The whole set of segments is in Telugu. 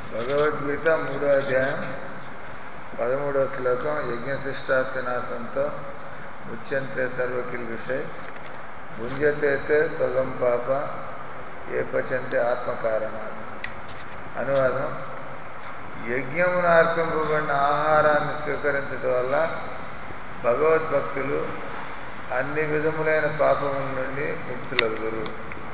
భగవద్గీత మూడో అధ్యాయం పదమూడవ శ్లోకం యజ్ఞశిష్టాసనాసంతో ముచ్యంతే సర్వకిల్ విషయ్ భుంజతేతే త్వగం పాప ఏ పచంతే ఆత్మకారణ అనువాదం యజ్ఞమును అర్పింపబడిన ఆహారాన్ని స్వీకరించడం వల్ల భగవద్భక్తులు అన్ని విధములైన పాపముల నుండి ముక్తులగుదురు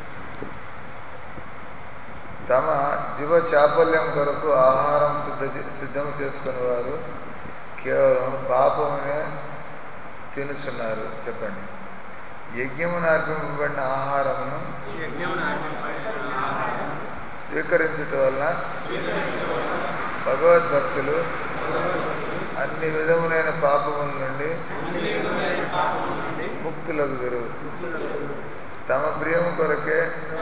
తమ జీవ చాపల్యం కొరకు ఆహారం సిద్ధ సిద్ధం చేసుకుని వారు కేవలం పాపమునే తినుచున్నారు చెప్పండి యజ్ఞమును అర్పింపబడిన ఆహారమును స్వీకరించటం వల్ల భగవద్భక్తులు అన్ని విధములైన పాపముల నుండి ముక్తులగుదురు తమ ప్రియము కొరకే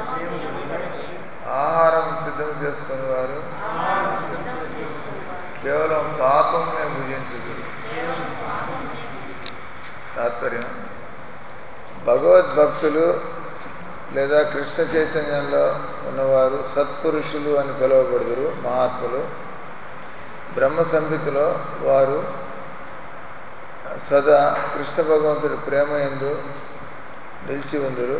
ఆహారం సిద్ధం చేసుకుని వారు కేవలం పాపమునే భుజించదు తాత్పర్యం భగవద్భక్తులు లేదా కృష్ణ చైతన్యంలో ఉన్నవారు సత్పురుషులు అని పిలువబడుదురు మహాత్ములు బ్రహ్మ సంహితలో వారు సదా కృష్ణ భగవంతుడి ప్రేమ ఎందు నిలిచి ఉందరు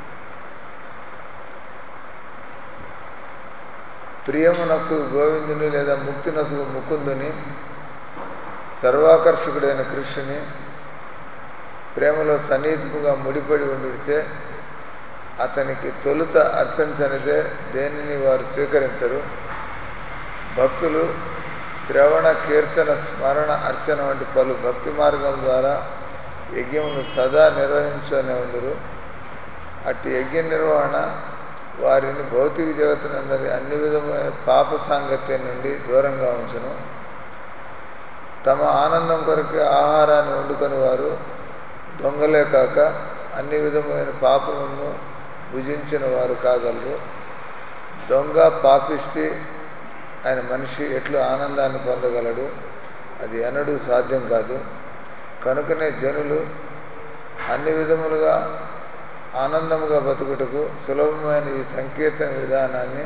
ప్రియము నసుగు గోవిందుని లేదా ముక్తి నసుగు ముకుందుని సర్వాకర్షకుడైన కృష్ణుని ప్రేమలో సన్నిహితముగా ముడిపడి ఉండితే అతనికి తొలుత అర్పించనిదే దేనిని వారు స్వీకరించరు భక్తులు శ్రవణ కీర్తన స్మరణ అర్చన వంటి పలు భక్తి మార్గం ద్వారా యజ్ఞమును సదా నిర్వహించునే ఉందరు అట్టి యజ్ఞ నిర్వహణ వారిని భౌతిక జగత్తునందరి అన్ని విధమైన పాప సాంగత్యం నుండి దూరంగా ఉంచును తమ ఆనందం కొరకే ఆహారాన్ని వండుకొని వారు దొంగలే కాక అన్ని విధమైన పాపములను భుజించిన వారు కాగలరు దొంగ పాపిస్తే ఆయన మనిషి ఎట్లు ఆనందాన్ని పొందగలడు అది ఎన్నడూ సాధ్యం కాదు కనుకనే జనులు అన్ని విధములుగా ఆనందముగా బతుకుటకు సులభమైన ఈ సంకీర్తన విధానాన్ని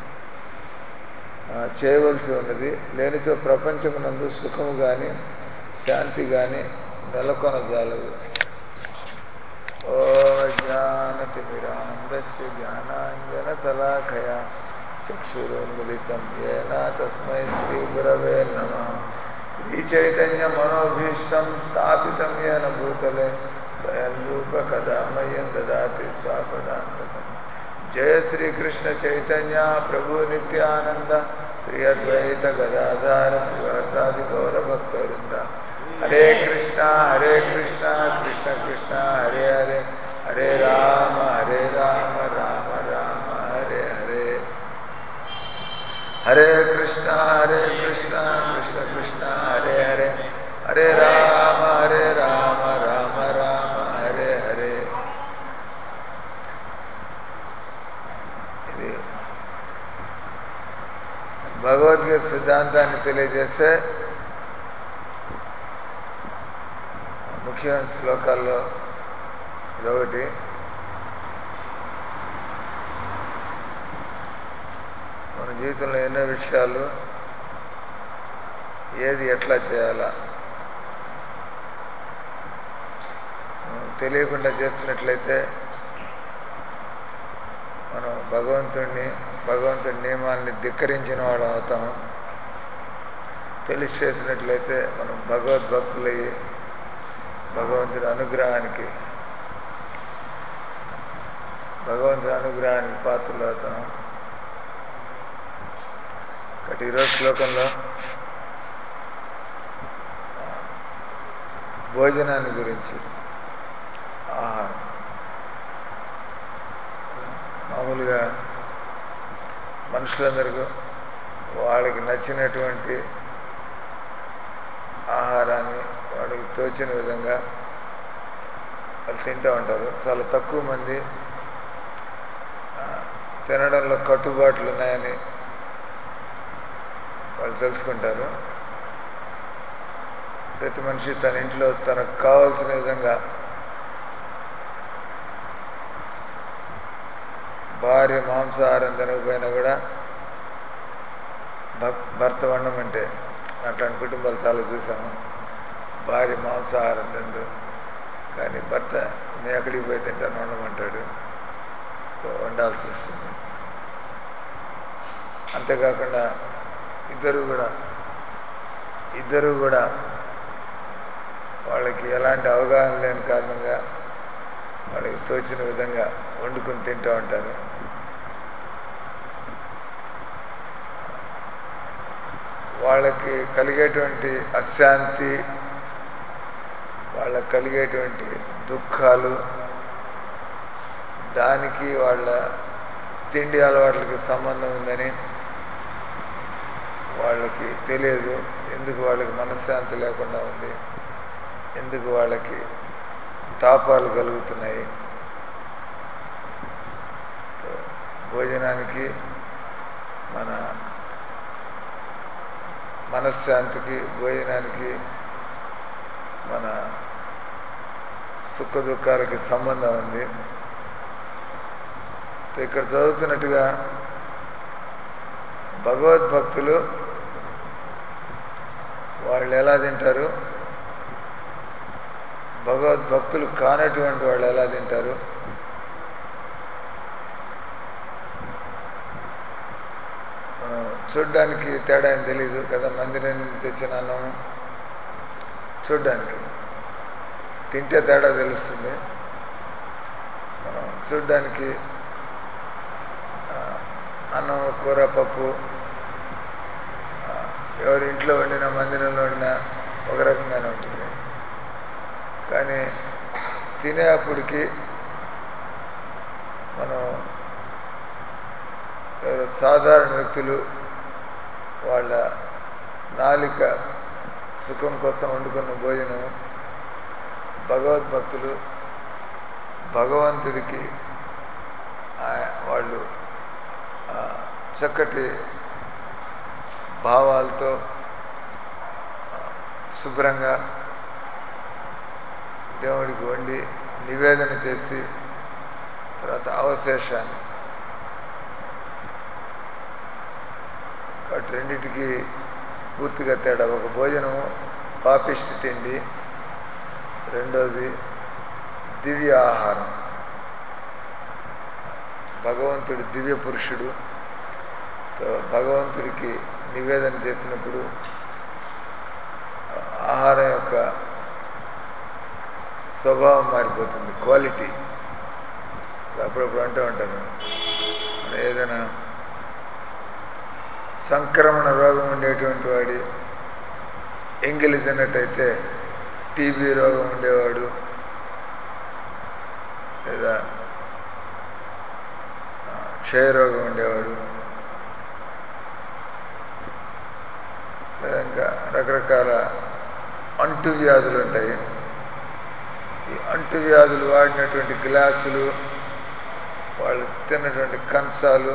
చేయవలసి ఉన్నది లేనిచో ప్రపంచమునందు సుఖము కానీ శాంతి కానీ నెలకొనజాలదు ఓ జ్ఞానతిమిరాంధస్య జ్ఞానాంజనశలాఖయా చక్షురున్మిళితం ఏన తస్మై శ్రీగురవే నమ శ్రీచైతన్యమనోభీష్టం స్థాపితం ఏన భూతలే స్వయం రూప కదా మయ్యం దదాతి స్వాపదాంతకం జయ శ్రీకృష్ణ చైతన్య ప్రభు నిత్యానంద శ్రీ అద్వైత గదాధార శ్రీవాసాది గౌర భక్తవృంద హరే కృష్ణ హరే కృష్ణ కృష్ణ కృష్ణ హరే హరే హరే రామ హరే రామ రామ రామ హరే హరే హరే కృష్ణ హరే కృష్ణ కృష్ణ కృష్ణ హరే హరే హరే రామ హరే రామ రామ రామ హరే హరే ఇది భగవద్గీత సిద్ధాంతాన్ని తెలియజేసే ముఖ్యమైన శ్లోకాల్లో ఇదొకటి మన జీవితంలో ఎన్నో విషయాలు ఏది ఎట్లా చేయాలా తెలియకుండా చేసినట్లయితే మనం భగవంతుడిని భగవంతుడి నియమాల్ని ధిక్కరించిన వాడు అవుతాం తెలిసి చేసినట్లయితే మనం భగవద్భక్తులయ్యి భగవంతుడి అనుగ్రహానికి భగవంతుడి అనుగ్రహానికి పాత్రలు అవుతాం కాబట్టి ఈరోజు శ్లోకంలో భోజనాన్ని గురించి ఆహారం మామూలుగా మనుషులందరికీ వాళ్ళకి నచ్చినటువంటి ఆహారాన్ని వాళ్ళకి తోచిన విధంగా వాళ్ళు తింటూ ఉంటారు చాలా తక్కువ మంది తినడంలో కట్టుబాట్లు ఉన్నాయని వాళ్ళు తెలుసుకుంటారు ప్రతి మనిషి తన ఇంట్లో తనకు కావాల్సిన విధంగా భార్య మాంసాహారం తినకపోయినా కూడా భక్ భర్త వండమంటే అట్లాంటి కుటుంబాలు చాలా చూసాము భార్య మాంసాహారం తిందు కానీ భర్త నేను ఎక్కడికి పోయి తింటాను వండమంటాడు సో వండాల్సి వస్తుంది అంతేకాకుండా ఇద్దరు కూడా ఇద్దరు కూడా వాళ్ళకి ఎలాంటి అవగాహన లేని కారణంగా వాళ్ళకి తోచిన విధంగా వండుకొని తింటూ ఉంటారు వాళ్ళకి కలిగేటువంటి అశాంతి వాళ్ళకి కలిగేటువంటి దుఃఖాలు దానికి వాళ్ళ తిండి అలవాట్లకి సంబంధం ఉందని వాళ్ళకి తెలియదు ఎందుకు వాళ్ళకి మనశ్శాంతి లేకుండా ఉంది ఎందుకు వాళ్ళకి తాపాలు కలుగుతున్నాయి సో, భోజనానికి మన మనశ్శాంతికి భోజనానికి మన సుఖ దుఃఖాలకి సంబంధం ఉంది సో ఇక్కడ చదువుతున్నట్టుగా భగవద్భక్తులు వాళ్ళు ఎలా తింటారు భగవద్భక్తులు కానటువంటి వాళ్ళు ఎలా తింటారు మనం చూడ్డానికి తేడా ఏం తెలీదు కదా మందిరం నుంచి తెచ్చిన అన్నం చూడ్డానికి తింటే తేడా తెలుస్తుంది మనం చూడ్డానికి ఆ, అన్నం కూర పప్పు ఆ, ఎవరి ఇంట్లో వండిన మందిరంలో వండిన ఒక రకంగానే ఉంటుంది కానీ తినే అప్పటికి మనం ఎవరో సాధారణ వ్యక్తులు వాళ్ళ నాలిక సుఖం కోసం వండుకున్న భోజనం భగవద్భక్తులు భగవంతుడికి ఆ- వాళ్ళు ఆ, చక్కటి భావాలతో ఆ, శుభ్రంగా దేవుడికి వండి నివేదన చేసి తర్వాత అవశేషాన్ని కాబట్టి రెండింటికి పూర్తిగా తేడా ఒక భోజనం పాపిష్టి తిండి రెండోది దివ్య ఆహారం భగవంతుడు దివ్య పురుషుడు తో భగవంతుడికి నివేదన చేసినప్పుడు ఆ ఆహారం యొక్క స్వభావం మారిపోతుంది క్వాలిటీ అప్పుడప్పుడు అంటూ ఉంటారు మనం ఏదైనా సంక్రమణ రోగం ఉండేటువంటి వాడి ఎంగిలి తిన్నట్టయితే టీబీ రోగం ఉండేవాడు లేదా ఆ, క్షయరోగం ఉండేవాడు లేదా ఇంకా రకరకాల అంటువ్యాధులు ఉంటాయి ఈ అంటువ్యాధులు వాడినటువంటి గ్లాసులు వాళ్ళు తిన్నటువంటి కంచాలు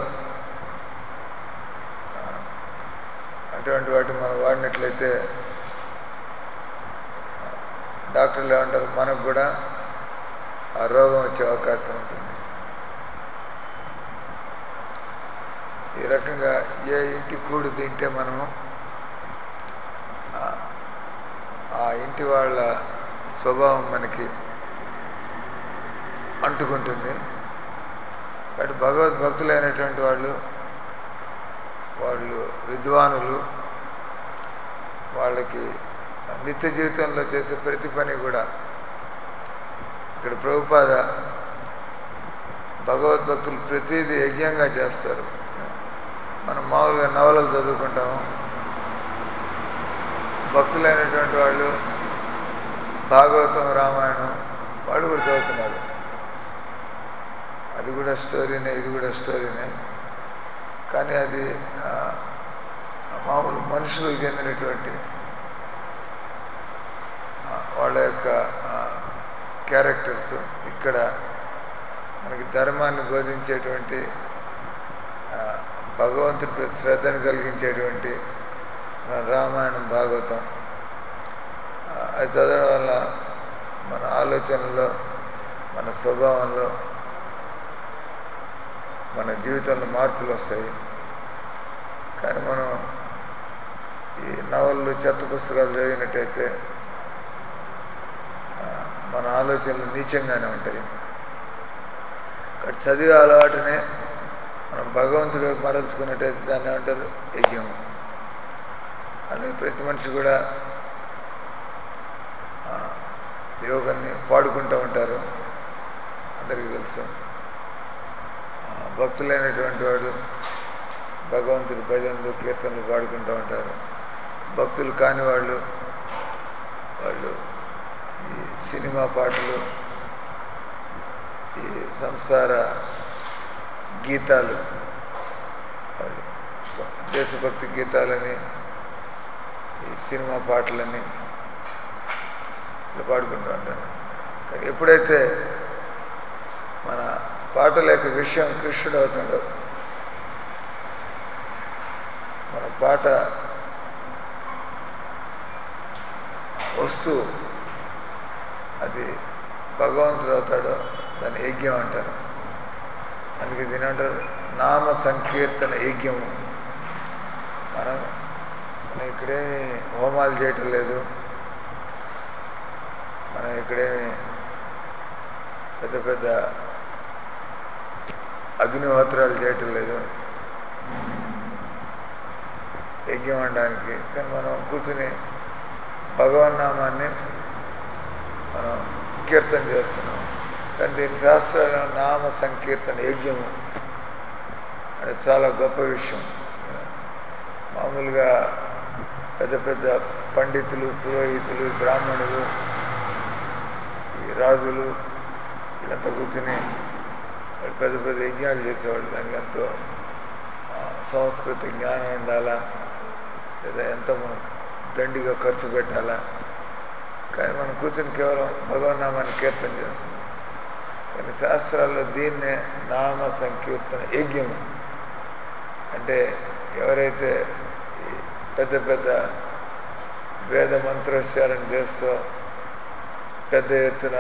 ఆ, అటువంటి వాటిని మనం వాడినట్లయితే ఆ, డాక్టర్లు ఏమంటారు మనకు కూడా ఆ రోగం వచ్చే అవకాశం ఉంటుంది ఈ రకంగా ఏ ఇంటి కూడు తింటే మనం ఆ- ఆ ఇంటి వాళ్ళ స్వభావం మనకి అంటుకుంటుంది కాబట్టి భగవద్భక్తులైనటువంటి వాళ్ళు వాళ్ళు విద్వానులు వాళ్ళకి నిత్య జీవితంలో చేసే ప్రతి పని కూడా ఇక్కడ ప్రభుపాద భగవద్భక్తులు ప్రతిదీ యజ్ఞంగా చేస్తారు మనం మామూలుగా నవలలు చదువుకుంటాము భక్తులైనటువంటి వాళ్ళు భాగవతం రామాయణం వాళ్ళు కూడా చదువుతున్నారు అది కూడా స్టోరీనే ఇది కూడా స్టోరీనే కానీ అది ఆ, మామూలు మనుషులకు చెందినటువంటి ఆ, వాళ్ళ యొక్క క్యారెక్టర్స్ ఇక్కడ మనకి ధర్మాన్ని బోధించేటువంటి ఆ, భగవంతుడి శ్రద్ధను కలిగించేటువంటి మన రామాయణం భాగవతం ఆ, అది చదవడం వల్ల మన ఆలోచనలో మన స్వభావంలో మన జీవితంలో మార్పులు వస్తాయి కానీ మనం నవళ్ళు చెత్త పుస్తకాలు చదివినట్టయితే ఆ, మన ఆలోచనలు నీచంగానే ఉంటాయి ఇక్కడ చదివే అలవాటునే మనం భగవంతుడు వైపు మరల్చుకున్నట్టయితే దాన్ని ఏమంటారు యజ్ఞం అలాగే ప్రతి మనిషి కూడా ఆ, యోగాన్ని పాడుకుంటూ ఉంటారు అందరికీ తెలుసు ఆ, భక్తులైనటువంటి వాడు భగవంతుడి భజనలు కీర్తనలు పాడుకుంటూ ఉంటారు భక్తులు కాని వాళ్ళు వాళ్ళు ఈ సినిమా పాటలు ఈ సంసార గీతాలు వాళ్ళు దేశభక్తి గీతాలని ఈ సినిమా పాటలని ఇలా పాడుకుంటూ ఉంటారు కానీ ఎప్పుడైతే మన పాటల యొక్క విషయం కృష్ణుడు అవుతాడో మన పాట వస్తూ అది భగవంతుడు అవుతాడో దాన్ని యజ్ఞం అంటారు అందుకే దీని అంటారు నామ సంకీర్తన యజ్ఞము మనం మనం ఇక్కడేమి హోమాలు చేయటం లేదు మనం ఇక్కడేమి పెద్ద పెద్ద అగ్నిహోత్రాలు చేయటం లేదు యజ్ఞం అనడానికి కానీ మనం కూర్చుని భగవన్నామాన్ని మనం కీర్తన చేస్తున్నాం కానీ దీని శాస్త్రాల నామ సంకీర్తన యజ్ఞము అది చాలా గొప్ప విషయం మామూలుగా పెద్ద పెద్ద పండితులు పురోహితులు బ్రాహ్మణులు ఈ రాజులు వీళ్ళంతా కూర్చుని వాళ్ళు పెద్ద పెద్ద యజ్ఞాలు చేసేవాళ్ళు దానికి ఎంతో ఆ, సంస్కృత జ్ఞానం ఉండాలా లేదా ఎంతో మనం దండిగా ఖర్చు పెట్టాలా కానీ మనం కూర్చొని కేవలం భగవన్నామాన్ని కీర్తన చేస్తున్నాం కానీ శాస్త్రాల్లో దీన్నే నామ సంకీర్తన యజ్ఞం అంటే ఎవరైతే ఈ పెద్ద పెద్ద వేద మంత్రోచ్చారణ చేస్తూ పెద్ద ఎత్తున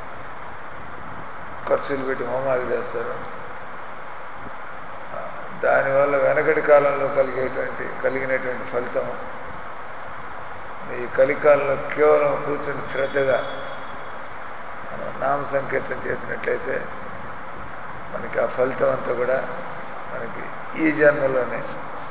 ఖర్చులు పెట్టి హోమాలు చేస్తారు ఆ, దానివల్ల వెనకటి కాలంలో కలిగేటువంటి కలిగినటువంటి ఫలితం ఈ కలికాలంలో కేవలం కూర్చొని శ్రద్ధగా మనం నామ సంకీర్తన చేసినట్లయితే మనకి ఆ ఫలితం అంతా కూడా మనకి ఈ జన్మలోనే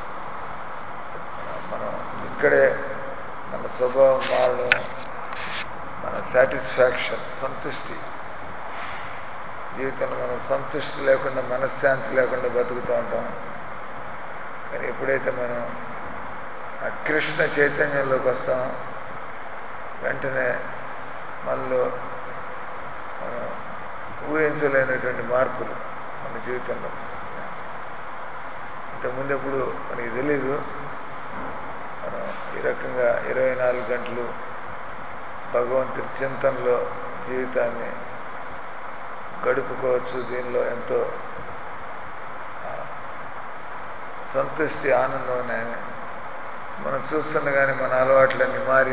మనం ఇక్కడే మన స్వభావం మారడం మన సాటిస్ఫాక్షన్ సంతృష్టి జీవితంలో మనం సంతృష్టి లేకుండా మనశ్శాంతి లేకుండా బతుకుతూ ఉంటాం కానీ ఎప్పుడైతే మనం ఆ కృష్ణ చైతన్యంలోకి వస్తాం వెంటనే మనలో మనం ఊహించలేనటువంటి మార్పులు మన జీవితంలో ఇంతకుముందు ఎప్పుడు మనకి తెలీదు మనం ఈ రకంగా ఇరవై నాలుగు గంటలు భగవంతుడి చింతనలో జీవితాన్ని గడుపుకోవచ్చు దీనిలో ఎంతో ఆ, సంతృష్టి ఆనందం ఉన్నాయని మనం చూస్తుండగానే మన అలవాట్లన్నీ మారి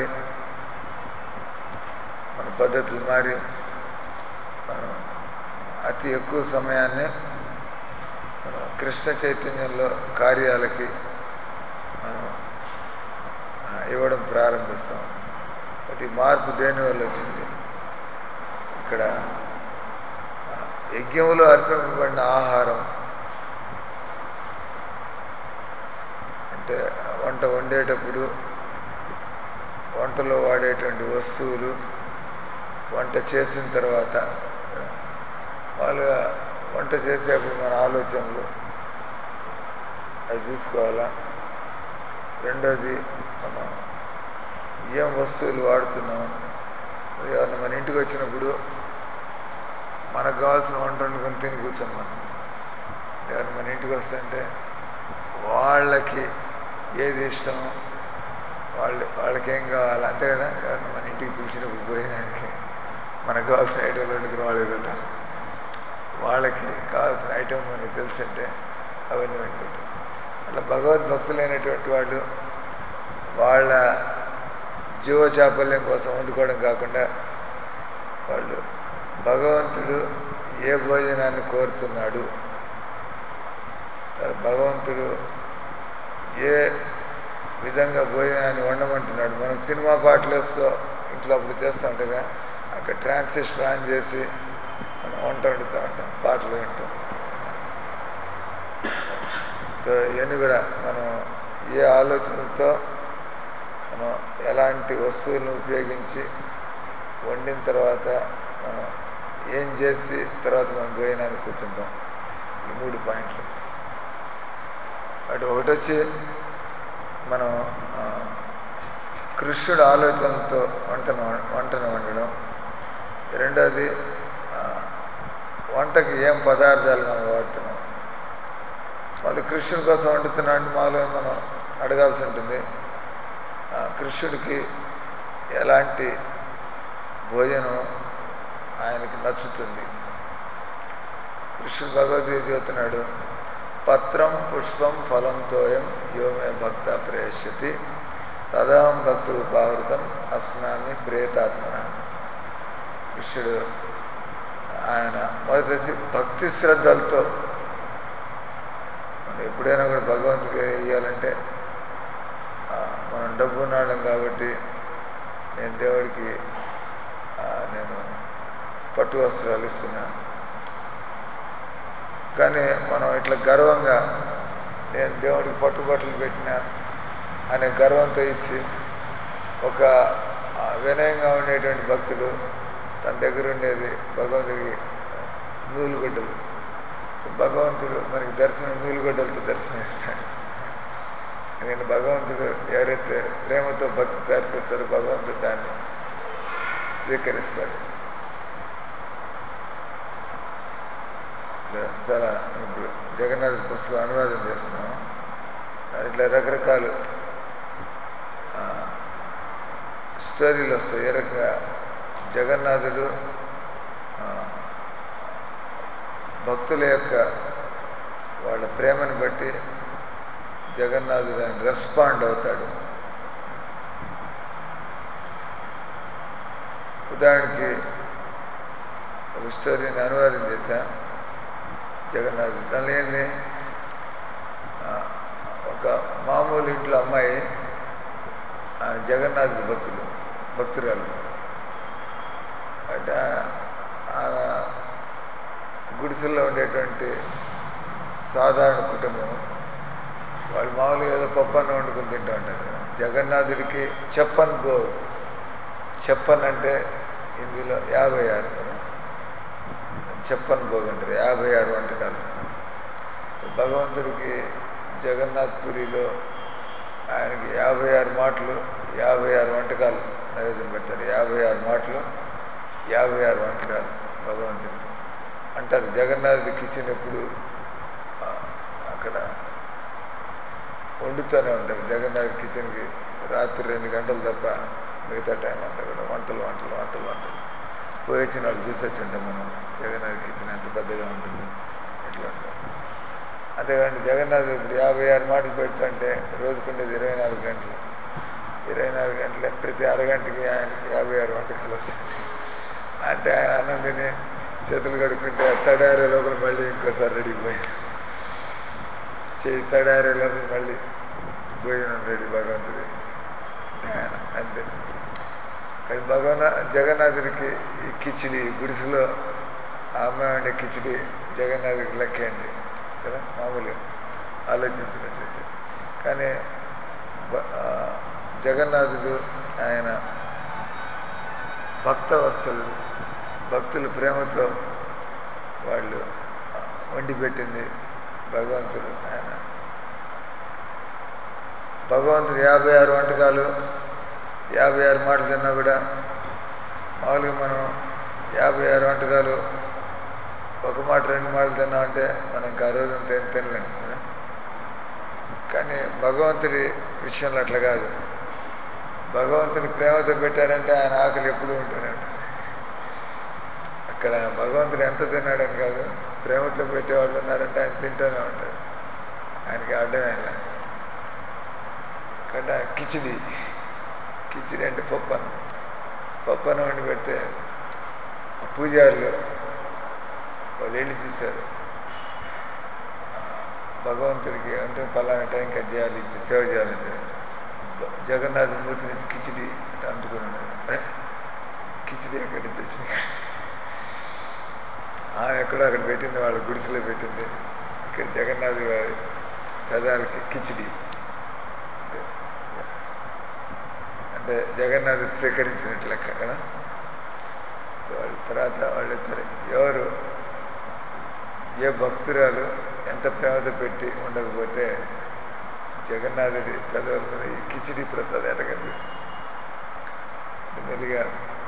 మన పద్ధతులు మారి మనం అతి ఎక్కువ సమయాన్ని మనం కృష్ణ చైతన్యంలో కార్యాలకి మనం ఆ, ఇవ్వడం ప్రారంభిస్తాం బట్ ఈ మార్పు దేని వల్ల వచ్చింది ఇక్కడ ఆ, యజ్ఞంలో అర్పింపబడిన ఆహారం అంటే వంట వండేటప్పుడు వంటలో వాడేటువంటి వస్తువులు వంట చేసిన తర్వాత వాళ్ళుగా వంట చేసేప్పుడు మన ఆలోచనలు అవి చూసుకోవాలా రెండోది మనం ఏం వస్తువులు వాడుతున్నాం ఎవరన్నా మన ఇంటికి వచ్చినప్పుడు మనకు కావాల్సిన వంట వండుకొని తిని కూర్చోం మనం ఎవరు మన ఇంటికి వస్తుంటే వాళ్ళకి ఏది ఇష్టం వాళ్ళు వాళ్ళకి ఏం కావాలి అంతే కదా ఎవరన్నా మన ఇంటికి పిలిచినప్పుడు భోజనానికి మనకు కావాల్సిన ఐటెంలు వండుకుని వాళ్ళకి పెట్టాలి వాళ్ళకి కావాల్సిన ఐటెం మనకి తెలుసుంటే అవన్నీ వండి పెట్టాలి అట్లా భగవద్భక్తులైనటువంటి వాళ్ళు వాళ్ళ జీవచాపల్యం కోసం వండుకోవడం కాకుండా వాళ్ళు భగవంతుడు ఏ భోజనాన్ని కోరుతున్నాడు భగవంతుడు ఏ విధంగా భోజనాన్ని వండమంటున్నాడు మనం సినిమా పాటలు వేస్తూ ఇంట్లో అప్పుడు చేస్తూ ఉంటాగా అక్కడ ట్రాన్సిస్టర్ ఆన్ చేసి మనం వంట వండుతూ ఉంటాం పాటలు వింటాం సో ఇవన్నీ కూడా మనం ఏ ఆలోచనలతో మనం ఎలాంటి వస్తువులను ఉపయోగించి వండిన తర్వాత మనం ఏం చేసి తర్వాత మనం భోజనానికి కూర్చుంటాం ఈ మూడు పాయింట్లు అటు ఒకటి వచ్చి మనం ఆ, కృష్ణుడు ఆలోచనలతో వంటను వంటను వండడం రెండోది ఆ, వంటకి ఏం పదార్థాలు మనం వాడుతున్నాం మళ్ళీ కృష్ణుడి కోసం వండుతున్నాడు మాలో మనం అడగాల్సి ఉంటుంది ఆ, కృష్ణుడికి ఎలాంటి భోజనం ఆయనకి నచ్చుతుంది కృష్ణుడు భగవద్గీత చెబుతున్నాడు పత్రం పుష్పం ఫలంతోయం యోమే భక్త ప్రేయస్యతి తదహం భక్తు ఉపాహృతం అస్నామి ప్రేతాత్మన కృష్ణుడు ఆయన మొదటి వచ్చి భక్తి శ్రద్ధలతో మనం ఎప్పుడైనా కూడా భగవంతుడికి ఇవ్వాలంటే ఆ, మనం డబ్బు ఉన్నాడం కాబట్టి నేను దేవుడికి ఆ, నేను పట్టు వస్త్రాలు ఇస్తున్నా కానీ మనం ఇట్లా గర్వంగా నేను దేవుడికి పట్టుబట్టలు పెట్టినా అనే గర్వంతో ఇచ్చి ఒక ఆ, వినయంగా ఉండేటువంటి భక్తుడు తన దగ్గర ఉండేది భగవంతుడికి నూలుగడ్డలు భగవంతుడు మనకి దర్శనం నూలుగడ్డలతో దర్శనం ఇస్తాడు ఎందుకంటే భగవంతుడు ఎవరైతే ప్రేమతో భక్తితో అర్పిస్తారో భగవంతుడు దాన్ని స్వీకరిస్తాడు చాలా ఇప్పుడు జగన్నాథ్ పుస్తకం అనువాదం చేస్తున్నాం దాని ఇట్లా రకరకాలు ఆ, స్టోరీలు వస్తాయి ఏ రకంగా జగన్నాథుడు ఆ, భక్తుల యొక్క వాళ్ళ ప్రేమను బట్టి జగన్నాథుడు ఆయన రెస్పాండ్ అవుతాడు ఉదాహరణకి ఒక స్టోరీని అనువాదం చేశా జగన్నాథుడు దానిలో ఏంది ఆ, ఒక మామూలు ఇంట్లో అమ్మాయి ఆ, జగన్నాథుడు భక్తులు భక్తురాలు అంటే ఆమె గుడిసెల్లో ఉండేటువంటి సాధారణ కుటుంబం వాళ్ళు మామూలుగా ఏదో పప్పన్న వండుకుని తింటూ ఉంటారు జగన్నాథుడికి చెప్పన్ గో చెప్పన్ అంటే హిందీలో యాభై ఆరు కదా చెప్పన్ భోగ్ అంటారు యాభై ఆరు వంటకాలు భగవంతుడికి జగన్నాథ్ పురిలో ఆయనకి యాభై ఆరు మాటలు యాభై ఆరు వంటకాలు నైవేద్యం పెట్టారు యాభై ఆరు మాటలు యాభై ఆరు వంటకాలు భగవంతుడికి అంటారు జగన్నాథుడి కిచెన్ ఎప్పుడు ఆ, అక్కడ వండుతూనే ఉంటారు జగన్నాథ్ కిచెన్కి రాత్రి రెండు గంటలు తప్ప మిగతా టైం అంతా కూడా వంటలు వంటలు వంటలు వంటలు పోయి వచ్చిన వాళ్ళు చూసి వచ్చి ఉంటాం మనం జగన్నాథ్ కిచెన్ ఎంత పెద్దగా ఉంటుంది ఎట్లా ఉంటుంది అంతేకాండి జగన్నాథ్ ఇప్పుడు యాభై ఆరు మాటలు పెడుతుంటే రోజుకుండేది ఇరవై నాలుగు గంటలు ఇరవై నాలుగు గంటలే ప్రతి అరగంటకి ఆయనకి యాభై ఆరు వంటకాలు వస్తాయి అంటే ఆయన అన్నం తిని చేతులు కడుక్కుంటే తడారే లోపల మళ్ళీ ఇంకోసారి రెడీ పోయి చేయి తడారే లోపల మళ్ళీ భోజనం రెడీ భగవంతుడి అంటే ఆయన అంతే కానీ భగవన జగన్నాథుడికి ఈ కిచిడి గుడిసెలో ఆ అమ్మాయి ఉండే కిచిడి జగన్నాథుడికి లెక్కేయండి కదా మామూలుగా ఆలోచించినట్లయితే కానీ బ- ఆ, జగన్నాథుడు ఆయన భక్త వస్తువులు భక్తుల ప్రేమతో వాళ్ళు ఆ, వండి పెట్టింది భగవంతుడు ఆయన భగవంతుడు యాభై ఆరు వంటకాలు యాభై ఆరు మాటలు తిన్నా కూడా మామూలుగా మనం యాభై ఆరు వంటకాలు ఒక మాట రెండు మాటలు తిన్నామంటే మనం ఇంకా ఆ రోజంతా ఏం తినలేం కదా కానీ భగవంతుడి విషయంలో అట్లా కాదు భగవంతుని ప్రేమతో పెట్టారంటే ఆయన ఆకలి ఎప్పుడూ ఉంటూనే ఉంటుంది అక్కడ భగవంతుడు ఎంత తిన్నాడని కాదు ప్రేమతో పెట్టేవాళ్ళు ఉన్నారంటే ఆయన తింటూనే ఉంటాడు ఆయనకి అడ్డమే లేదు కడ కిచిడి కిచిడి అంటే పప్పు అన్నం పప్పు అన్నం వండి పెడితే ఆ పూజారులు వాళ్ళు వెళ్ళి చూశారు ఆ, భగవంతుడికి అంటే పలానా టైంకి అది చేయాలి ఇది సేవ చేయాలంటే బ- జగన్నాథ్ మూర్తి నుంచి కిచిడి అంటే అందుకుని ఉన్నాడు అరే కిచిడి ఎక్కడి నుంచి వచ్చింది ఆమె ఎక్కడో అక్కడ పెట్టింది వాళ్ళ గుడిసెలో పెట్టింది ఇక్కడ జగన్నాథ్ వారి పెదాలకి కిచిడి అంటే అంటే జగన్నాథ్ స్వీకరించినట్టు లెక్క కదా వాళ్ళ తర్వాత వాళ్ళిద్దరు ఎవరు ఏ భక్తురాలు ఎంత ప్రేమతో పెట్టి ఉండకపోతే జగన్నాథుడి పెదవుల మీద ఈ కిచిడి ప్రసాద్ ఎట కనిపిస్తుంది మెల్లిగా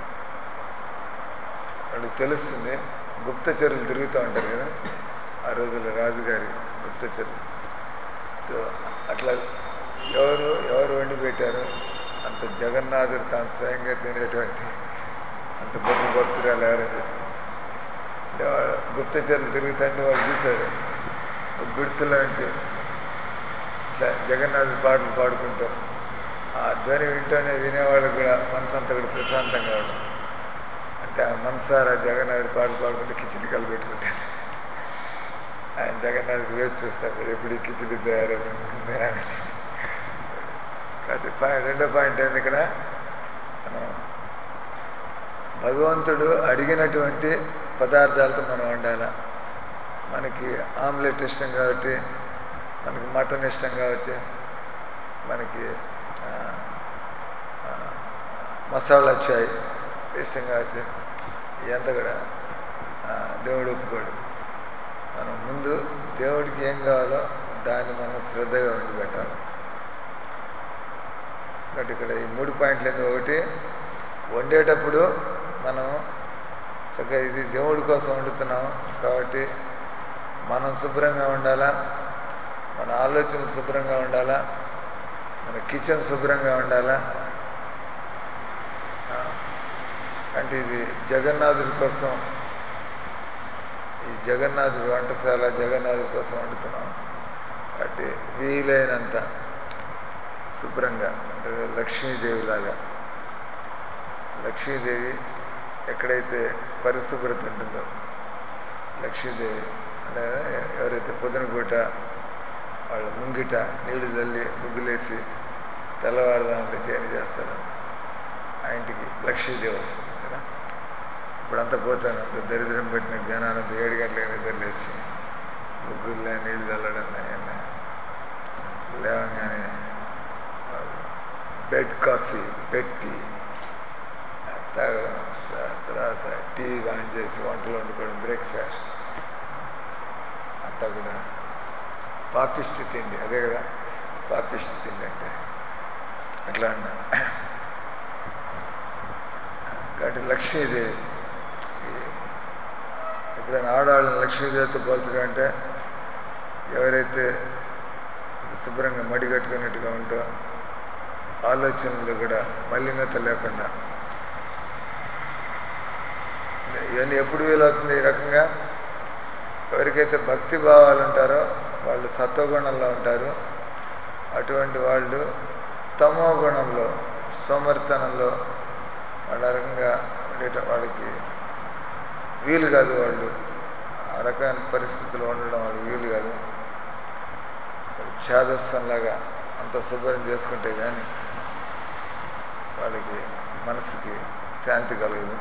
వాళ్ళకి తెలుస్తుంది గుప్తచరులు తిరుగుతూ ఉంటారు కదా ఆ రోజుల్లో రాజుగారి గుప్తచరులు తో అట్లా ఎవరు ఎవరు వండి పెట్టారు అంత జగన్నాథుడు తాను స్వయంగా తినేటువంటి అంత గొప్ప భక్తురాలు ఎవరని చెప్పి అంటే వాళ్ళు గుప్తచరులు తిరుగుతుంటే వాళ్ళు చూశారు ఒక గుడిసెలో నుంచి ఇట్లా జగన్నాథుడి పాటలు పాడుకుంటూ ఆ ధ్వని వింటూనే వినేవాళ్ళకి కూడా మనసు అంతా కూడా ప్రశాంతంగా అవడం అంటే ఆ మనసారా జగన్నాథుడి పాటలు పాడుకుంటే కిచిడి కలిపెట్టుకుంటారు ఆయన జగన్నాథ్కి వేచి చూస్తారు ఎప్పుడు ఈ కిచిడి తయారవుతుంది అని. కాబట్టి పాయింట్ రెండో పాయింట్ ఏంది ఇక్కడ మనం భగవంతుడు అడిగినటువంటి పదార్థాలతో మనం వండాలా మనకి ఆమ్లెట్ ఇష్టం కాబట్టి మనకి మటన్ ఇష్టం కావచ్చు మనకి ఆ, ఆ, మసాలా చాయ్ ఇష్టం కావచ్చు ఇదంతా కూడా ఆ, దేవుడు ఒప్పుకోడు మనం ముందు దేవుడికి ఏం కావాలో దాన్ని మనం శ్రద్ధగా వండి పెట్టాలి కాబట్టి ఇక్కడ ఈ మూడు పాయింట్లు ఏంది ఒకటి వండేటప్పుడు మనం చక్కగా ఇది దేవుడి కోసం వండుతున్నాం కాబట్టి మనం శుభ్రంగా ఉండాలా మన ఆలోచనలు శుభ్రంగా ఉండాలా మన కిచెన్ శుభ్రంగా ఉండాలా ఆ, అంటే ఇది జగన్నాథుడి కోసం ఈ జగన్నాథుడి వంటశాల జగన్నాథుడి కోసం వండుతున్నాం కాబట్టి వీలైనంత శుభ్రంగా అంటే లక్ష్మీదేవిలాగా లక్ష్మీదేవి ఎక్కడైతే పరిశుభ్రత ఉంటుందో లక్ష్మీదేవి అంటే ఎవరైతే పొద్దున పూట వాళ్ళ ముంగిట నీళ్లు చల్లి ముగ్గులేసి తెల్లవారుదాంట్లో చేరి చేస్తారో ఆ ఇంటికి లక్ష్మీదేవి వస్తుంది కదా ఇప్పుడంతా పోతాను అంత దరిద్రం పెట్టిన జనాలంతా ఏడు గంటలకు నిద్రలేసి ముగ్గురులే నీళ్లు చల్లడం అవన్నీ లేవగానే వాళ్ళు బెడ్ కాఫీ పెట్టి తాగడం తా- తర్వాత టీవీ ఆన్ చేసి వంటలు వండుకోవడం బ్రేక్ఫాస్ట్ అంతా కూడా పాపిష్టి తిండి అదే కదా పాపిష్టి తిండి అంటే అట్లా అన్నా కాబట్టి లక్ష్మీదేవి ఈ- ఎప్పుడైనా ఆడవాళ్ళని లక్ష్మీదేవితో పోల్చడం అంటే ఎవరైతే శుభ్రంగా మడి కట్టుకున్నట్టుగా ఉంటో ఆలోచనలు కూడా మలినత లేకుండా ఇవన్నీ ఎప్పుడు వీలవుతుంది ఈ రకంగా ఎవరికైతే భక్తి భావాలు ఉంటారో వాళ్ళు సత్వగుణంలో ఉంటారు అటువంటి వాళ్ళు తమో గుణంలో సోమర్తనంలో వాళ్ళ రకంగా ఉండేట వాళ్ళకి వీలు కాదు వాళ్ళు ఆ రకమైన పరిస్థితుల్లో ఉండడం వాళ్ళకి వీలు కాదు ఛాదస్సంలాగా అంత శుభ్రం చేసుకుంటే కానీ వాళ్ళకి మనసుకి శాంతి కలగదు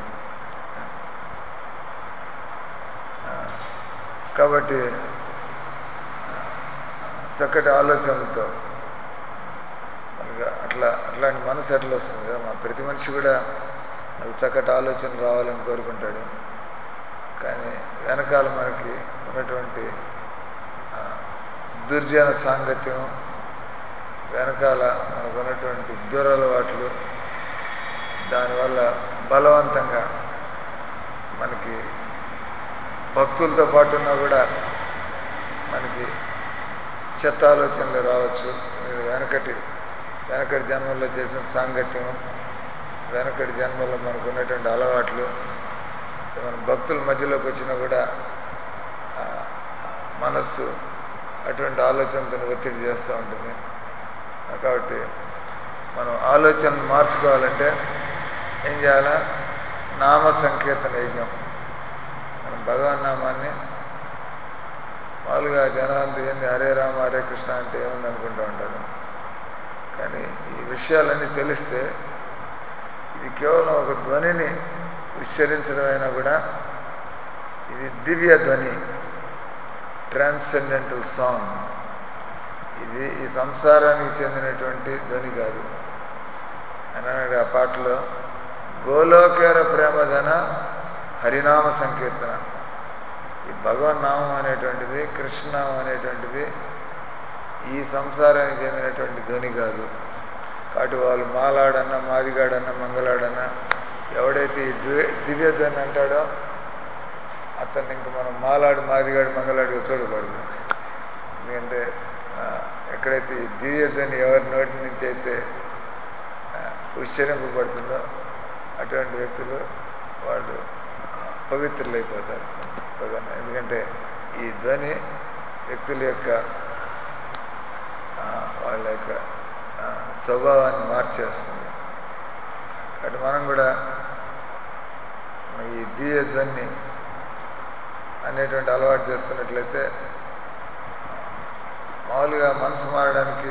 ఆ, కాబట్టి ఆ, చక్కటి ఆలోచనలతో మనకి అట్లా అట్లాంటి మనసు ఎట్లా వస్తుంది కదా మా ప్రతి మనిషి కూడా నాకు చక్కటి ఆలోచన రావాలని కోరుకుంటాడు కానీ వెనకాల మనకి ఉన్నటువంటి ఆ, దుర్జన సాంగత్యం వెనకాల మనకు ఉన్నటువంటి దురలవాట్లు దానివల్ల బలవంతంగా మనకి భక్తులతో పాటు ఉన్నా కూడా మనకి చెత్త ఆలోచనలు రావచ్చు ఇది వెనకటి వెనకటి జన్మల్లో చేసిన సాంగత్యం వెనకటి జన్మల్లో మనకు ఉన్నటువంటి అలవాట్లు మన భక్తుల మధ్యలోకి వచ్చినా కూడా ఆ, మనస్సు అటువంటి ఆలోచనతో ఒత్తిడి చేస్తూ ఉంటుంది ఆ, కాబట్టి మనం ఆలోచనలు మార్చుకోవాలంటే ఏం చేయాలా నామ సంకీర్తన యజ్ఞం మనం భగవన్ నామాన్ని మామూలుగా జనాలు ఏంది హరే రామ హరే కృష్ణ అంటే ఏముంది అనుకుంటూ ఉంటారు కానీ ఈ విషయాలన్నీ తెలిస్తే ఇది కేవలం ఒక ధ్వనిని ఉచ్చరించడమైనా కూడా ఇది దివ్య ధ్వని ట్రాన్సెండెంటల్ సాంగ్ ఇది ఈ సంసారానికి చెందినటువంటి ధ్వని కాదు అన్నాడు ఆ పాటలో గోలోకేర ప్రేమధన హరినామ సంకీర్తన ఈ భగవన్నామం అనేటువంటిది కృష్ణనామం అనేటువంటిది ఈ సంసారానికి చెందినటువంటి ధ్వని కాదు కాబట్టి వాళ్ళు మాలాడన్నా మాదిగాడన్నా మంగళాడన్నా ఎవడైతే ఈ దివ్య దివ్య ధ్వని అంటాడో అతన్ని ఇంక మనం మాలాడు మాదిగాడు మంగళాడుగా చూడకూడదు ఎందుకంటే ఆ, ఎక్కడైతే ఈ దివ్య ధ్వని ఎవరి నోటి నుంచి అయితే ఆ, ఉచ్చరింపబడుతుందో అటువంటి వ్యక్తులు వాళ్ళు ఆ, పవిత్రులైపోతారు భగవన్ ఎందుకంటే ఈ ధ్వని వ్యక్తుల యొక్క ఆ, వాళ్ళ యొక్క ఆ, స్వభావాన్ని మార్చేస్తుంది కాబట్టి మనం కూడా ఈ దివ్య ధ్వని అనేటువంటి అలవాటు చేసుకున్నట్లయితే ఆ, మామూలుగా మనసు మారడానికి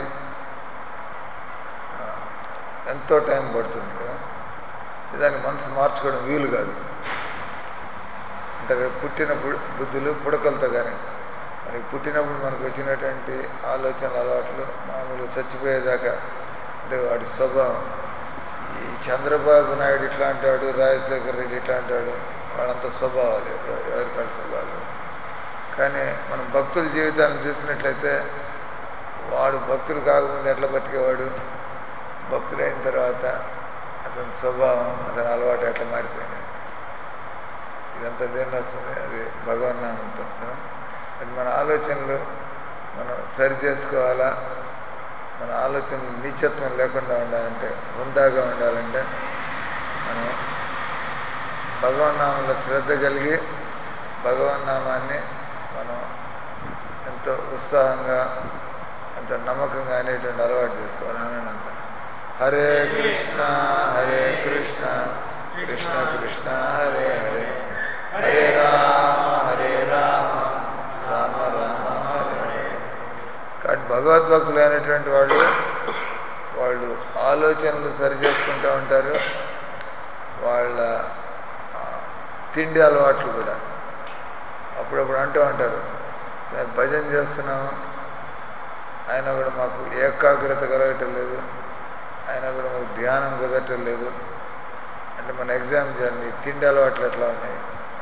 ఆ, ఎంతో టైం పడుతుంది కదా దానికి మనసు మార్చుకోవడం వీలు కాదు అంటే రేపు పుట్టిన బు- బుద్ధులు పుడకలతో కానీ మనకి పుట్టినప్పుడు మనకు వచ్చినటువంటి ఆలోచనలు అలవాట్లు మామూలుగా చచ్చిపోయేదాకా అంటే వాడి స్వభావం ఈ చంద్రబాబు నాయుడు ఇట్లా అంటాడు రాజశేఖర రెడ్డి ఇట్లా అంటాడు వాళ్ళంత స్వభావాలు ఎవ- ఎవరికాళ్ళ స్వభావాలు కానీ మనం భక్తుల జీవితాన్ని చూసినట్లయితే వాడు భక్తుడు కాకముందు ఎట్లా బతికేవాడు భక్తుడైన తర్వాత అతని స్వభావం అతని అలవాటు ఎట్లా మారిపోయినాయి ఇదంతా దేనిలో వస్తుంది అది భగవన్నామంతో కదా అది మన ఆలోచనలు మనం సరి చేసుకోవాలా మన ఆలోచనలు నీచత్వం లేకుండా ఉండాలంటే హుందాగా ఉండాలంటే మనం భగవన్నామంలో శ్రద్ధ కలిగి భగవన్నామాన్ని మనం ఎంతో ఉత్సాహంగా ఎంతో నమ్మకంగా అనేటువంటి అలవాటు చేసుకోవాలి అని అంత హరే కృష్ణ హరే కృష్ణ కృష్ణ కృష్ణ హరే హరే హరే రామ హరే రామ రామ రామ హరే హరే కాబట్టి భగవద్భక్తులు అయినటువంటి వాళ్ళు వాళ్ళు ఆలోచనలు సరి చేసుకుంటూ ఉంటారు వాళ్ళ ఆ, తిండి అలవాట్లు కూడా అప్పుడప్పుడు అంటూ ఉంటారు సార్ భజన చేస్తున్నాము అయినా కూడా మాకు ఏకాగ్రత కలగటం లేదు అయినా కూడా మాకు ధ్యానం కుదరటం లేదు అంటే మన ఎగ్జామ్ చేయాలి నీ తిండి అలవాట్లు ఎట్లా ఉన్నాయి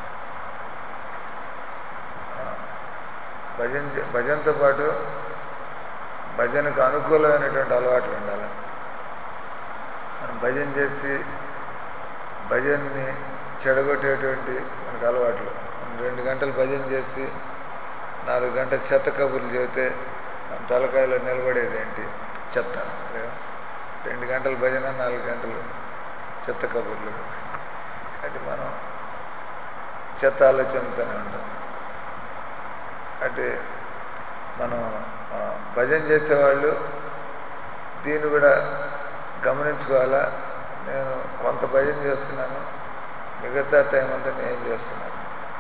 ఆ, భజన చే- భజనతో పాటు భజనకు అనుకూలమైనటువంటి అలవాట్లు ఉండాలి మనం భజన చేసి భజన్ని చెడగొట్టేటువంటి మనకు అలవాట్లు మనం రెండు గంటలు భజన చేసి నాలుగు గంటల చెత్త కబుర్లు చెబితే మన తలకాయలో నిలబడేది ఏంటి చెత్త కదా? రెండు గంటల భజన నాలుగు గంటలు చెత్త కబుర్లు కాబట్టి మనం చెత్త ఆలోచనతోనే ఉంటాం అంటే మనం ఆ, భజన చేసేవాళ్ళు దీన్ని కూడా గమనించుకోవాలా నేను కొంత భజన చేస్తున్నాను మిగతా టైం అంతా నేను చేస్తున్నాను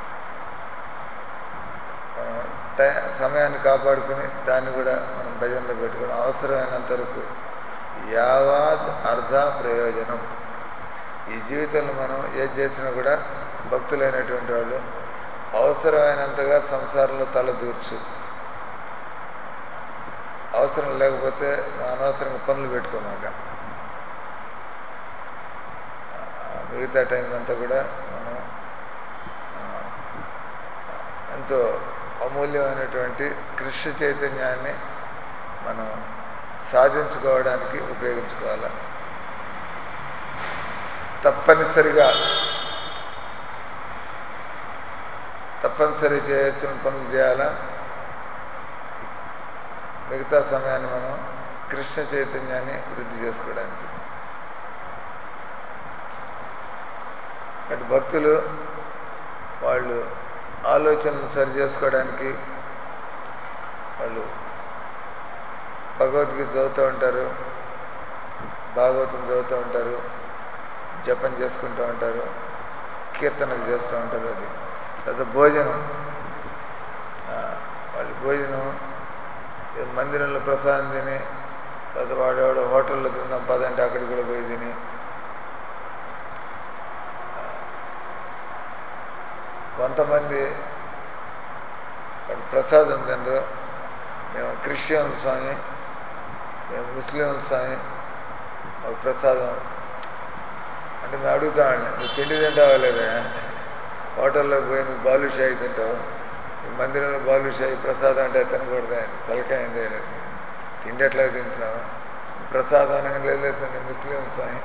మనం టై సమయాన్ని కాపాడుకుని దాన్ని కూడా మనం భజనలో పెట్టుకోవడం అవసరమైనంత వరకు యావాద్ అర్ధ ప్రయోజనం ఈ జీవితంలో మనం ఏది చేసినా కూడా భక్తులైనటువంటి వాళ్ళు అవసరమైనంతగా సంసారంలో తల దూర్చు అవసరం లేకపోతే నువ్వు అనవసరంగా పనులు పెట్టుకోమాక ఆ, మిగతా టైం అంతా కూడా మనం ఆ, ఎంతో అమూల్యమైనటువంటి కృష్ణ చైతన్యాన్ని మనం సాధించుకోవడానికి ఉపయోగించుకోవాలి తప్పనిసరిగా తప్పనిసరి చేయాల్సిన పనులు చేయాలా మిగతా సమయాన్ని మనం కృష్ణ చైతన్యాన్ని వృద్ధి చేసుకోవడానికి అటు భక్తులు వాళ్ళు ఆలోచనలు సరి చేసుకోవడానికి వాళ్ళు భగవద్గీత చదువుతూ ఉంటారు భాగవతం చదువుతూ ఉంటారు జపం చేసుకుంటూ ఉంటారు కీర్తనలు చేస్తూ ఉంటారు అది తర్వాత భోజనం ఆ, వాళ్ళు భోజనం ఏ మందిరంలో ప్రసాదం తిని తర్వాత వాడేవాడు హోటల్లో తిందాం పదంటే అక్కడికి కూడా పోయి తిని కొంతమంది వాడు ప్రసాదం తినరు మేము క్రిస్టియన్ స్వామి మేము ముస్లిం స్వామి మాకు ప్రసాదం అంటే మేము అడుగుతామండి నువ్వు తిండి తింటావా లేదా హోటల్లోకి పోయి నువ్వు బాలుషాయి తింటావు ఈ మందిరంలో బాలుషాయి ప్రసాదం అంటే తినకూడదా తలకాయిందే తిండి ఎట్లా తింటున్నావు ప్రసాదం అనగా లేదు నేను ముస్లిం స్వామి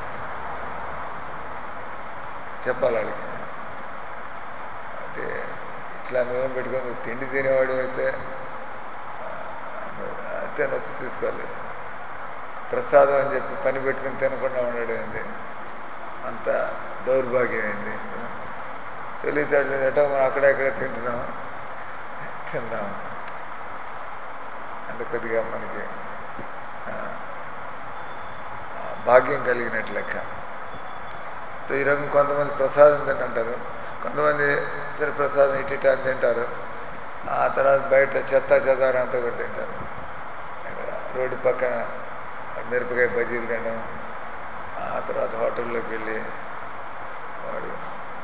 చెప్పాలి వాళ్ళకి అంటే ఇట్లా నువ్వేం పెట్టుకొని నువ్వు తిండి తినేవాడు అయితే తినొచ్చు తీసుకోవాలి ప్రసాదం అని చెప్పి పని పెట్టుకుని తినకుండా ఉండడం ఏంది అంత దౌర్భాగ్యమైంది తెలివితేటలు ఎటో మనం అక్కడెక్కడే తింటున్నాం తిందాం అంటే కొద్దిగా మనకి ఆ, ఆ, భాగ్యం కలిగినట్లు లెక్క ఈ రకం కొంతమంది ప్రసాదం తింటారు కొంతమంది ఇతర ప్రసాదం ఇటు ఇటు అని తింటారు ఆ తర్వాత బయట చెత్త చెదారం అంతా కూడా తింటారు ఇక్కడ రోడ్డు పక్కన మిరపకాయ బజ్జీలు తినడం ఆ తర్వాత హోటల్లోకి వెళ్ళి వాడు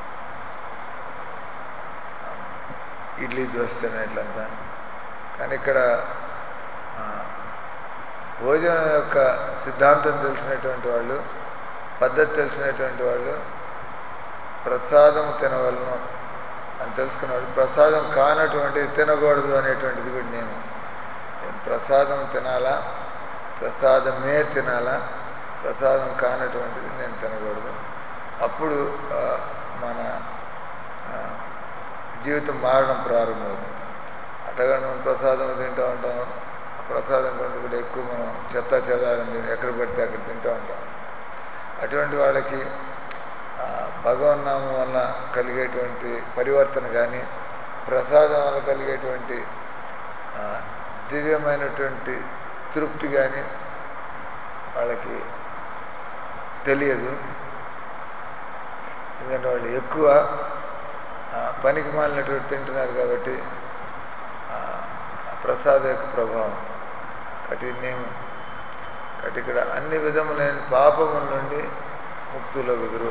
ఇడ్లీ దోశ తినేట్లంతా కానీ ఇక్కడ ఆ, భోజనం యొక్క సిద్ధాంతం తెలిసినటువంటి వాళ్ళు పద్ధతి తెలిసినటువంటి వాళ్ళు ప్రసాదం తినవలను అని తెలుసుకున్నవాడు ప్రసాదం కానటువంటిది తినకూడదు అనేటువంటిది కూడా నియమం నేను ప్రసాదం తినాలా ప్రసాదమే తినాలా ప్రసాదం కానటువంటిది నేను తినకూడదు అప్పుడు ఆ, మన ఆ, జీవితం మారడం ప్రారంభమవుతుంది అట్టగా మనం ప్రసాదం తింటూ ఉంటాం ఆ ప్రసాదం కంటే కూడా ఎక్కువ మనం చెత్త చెదారం తిని ఎక్కడ పడితే అక్కడ తింటూ ఉంటాం అటువంటి వాళ్ళకి ఆ, భగవన్నామం వల్ల కలిగేటువంటి పరివర్తన కానీ ప్రసాదం వల్ల కలిగేటువంటి ఆ, దివ్యమైనటువంటి తృప్తి కానీ వాళ్ళకి తెలియదు ఎందుకంటే వాళ్ళు ఎక్కువ ఆ, పనికి మాలినటువంటి తింటున్నారు కాబట్టి ఆ, ఆ ప్రసాద యొక్క ప్రభావం కాబట్టి నేను కాబట్టి ఇక్కడ అన్ని విధములైన పాపముల నుండి ముక్తులు కుదురు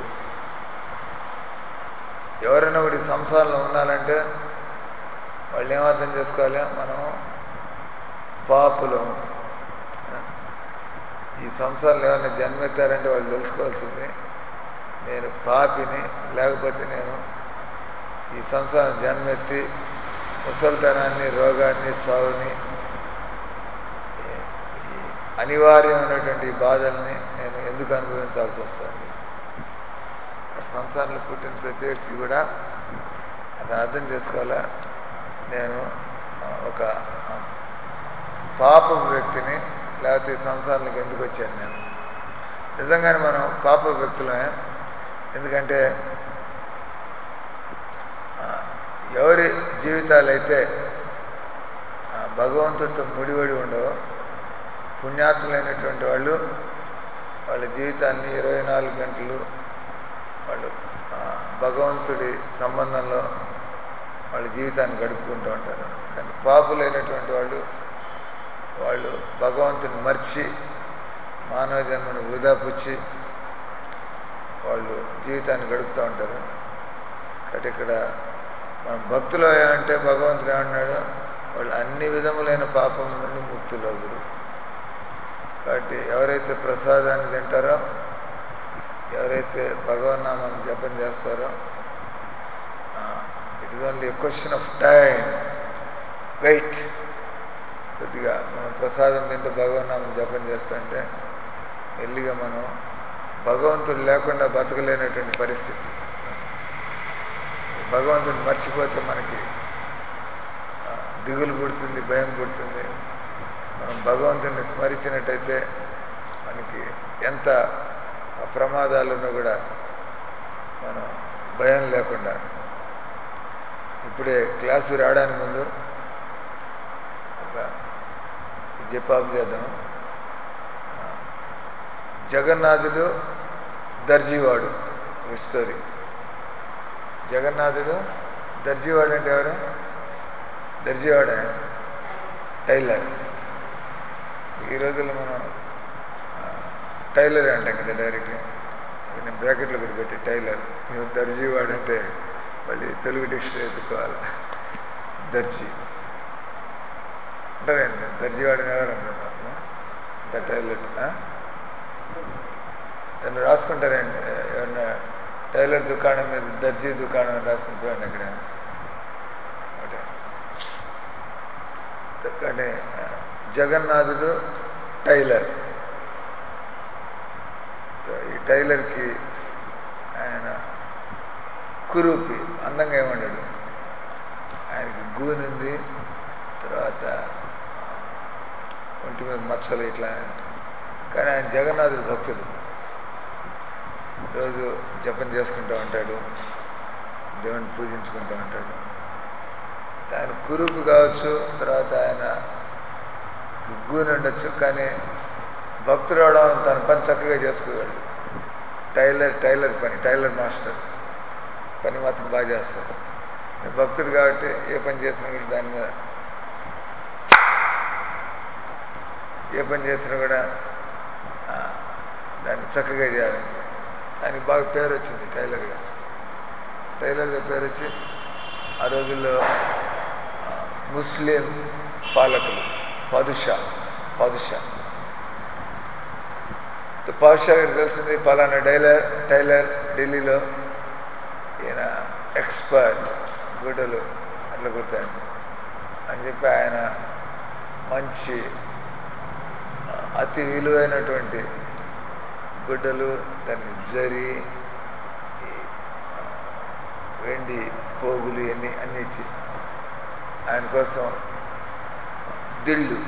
ఎవరైనా ఒకటి సంసారంలో ఉన్నారంటే వాళ్ళు ఏమర్థం చేసుకోవాలి మనం పాపులము ఈ సంసారంలో ఏమైనా జన్మెత్తారంటే వాళ్ళు తెలుసుకోవాల్సింది నేను పాపిని లేకపోతే నేను ఈ సంసారం జన్మెత్తి ముసలితనాన్ని రోగాన్ని చావుని ఈ- ఈ అనివార్యమైనటువంటి ఈ బాధల్ని నేను ఎందుకు అనుభవించాల్సి వస్తుంది సంసారంలో పుట్టిన ప్రతి వ్యక్తి కూడా అతను అర్థం చేసుకోవాలా నేను ఆ, ఒక ఆ, పాప వ్యక్తిని లేకపోతే ఈ సంసారంలోకి ఎందుకు వచ్చాను నేను నిజంగానే మనం పాప వ్యక్తులమే ఎందుకంటే ఆ, ఎవరి జీవితాలైతే ఆ, భగవంతుడితో ముడిపడి ఉండవో పుణ్యాత్ములైనటువంటి వాళ్ళు వాళ్ళ జీవితాన్ని ఇరవై నాలుగు గంటలు వాళ్ళు ఆ, భగవంతుడి సంబంధంలో వాళ్ళ జీవితాన్ని గడుపుకుంటూ ఉంటారు కానీ పాపులైనటువంటి వాళ్ళు వాళ్ళు భగవంతుని మర్చి మానవ జన్మను వృధా పుచ్చి వాళ్ళు జీవితాన్ని గడుపుతూ ఉంటారు కాబట్టి ఇక్కడ మనం భక్తులు అంటే భగవంతుడు ఏమన్నాడు వాళ్ళు అన్ని విధములైన పాపం నుండి ముక్తులవుదురు కాబట్టి ఎవరైతే ప్రసాదాన్ని తింటారో ఎవరైతే భగవన్నామాన్ని జపం చేస్తారో it is only question of time wait కొద్దిగా మనం ప్రసాదం తింటూ భగవన్నామం జపం చేస్తుంటే మెల్లిగా మనం భగవంతుడు లేకుండా బతకలేనటువంటి పరిస్థితి భగవంతుని మర్చిపోతే మనకి ఆ, దిగులు పుడుతుంది భయం పుడుతుంది మనం భగవంతుని స్మరించినట్టయితే మనకి ఎంత ఆ ప్రమాదాలున్నా కూడా మనం భయం లేకుండా ఇప్పుడే క్లాసు రావడానికి ముందు ఒక ఇది జపాబు చేద్దాం ఆ, జగన్నాథుడు దర్జీవాడు ఒక స్టోరీ జగన్నాథుడు దర్జీవాడు అంటే ఎవరు దర్జీవాడే టైలర్ ఈ రోజుల్లో మనం ఆ, టైలర్ అంటాం కదా డైరెక్ట్గా నేను బ్రాకెట్లో కూడా పెట్టి టైలర్ దర్జీ వాడంటే మళ్ళీ తెలుగు డిక్షనరీ ఎత్తుకోవాలి దర్జీ ఉంటారండి దర్జీ వాడిని ఎవరు అంటున్నారు ఇంకా టైలర్ ఆ? ఏమన్నా రాసుకుంటారండి ఏమన్నా టైలర్ దుకాణం మీద దర్జీ దుకాణం అని రాసుకుని చూడండి ఇక్కడ ఒకటే కానీ ఆ, జగన్నాథుడు టైలర్ ఈ టైలర్కి ఆయన కురూపి అందంగా ఏమన్నాడు ఆయనకి గూనుంది తర్వాత ఒంటి మీద మచ్చలు ఇట్లా కానీ ఆయన జగన్నాథుడు భక్తుడు రోజు జపం చేసుకుంటూ ఉంటాడు దేవుని పూజించుకుంటూ ఉంటాడు ఆయన కురుపు కావచ్చు తర్వాత ఆయన గూని ఉండొచ్చు కానీ భక్తుడు అవడం తన పని చక్కగా చేసుకోగలడు టైలర్ టైలర్ పని టైలర్ మాస్టర్ పని మాత్రం బాగా చేస్తాడు భక్తుడు కాబట్టి ఏ పని చేసినా కూడా దాని మీద ఏ పని చేసినా కూడా ఆ, దాన్ని చక్కగా చేయాలి ఆయనకి బాగా పేరు వచ్చింది టైలర్గా టైలర్గా పేరు వచ్చి ఆ రోజుల్లో ఆ, ముస్లిం పాలకులు పదుషా పదుషా పాదుషా గారికి తెలిసింది పలానా టైలర్ టైలర్ ఢిల్లీలో ఈయన ఎక్స్పర్ట్ గుడ్డలు అట్లా కుడతాడు అని చెప్పి ఆయన మంచి ఆ, అతి విలువైనటువంటి గుడ్డలు దాన్ని జరి ఈ, ఆ, వెండి పోగులు ఇవన్నీ అన్ని ఇచ్చి ఆయన కోసం దిళ్ళు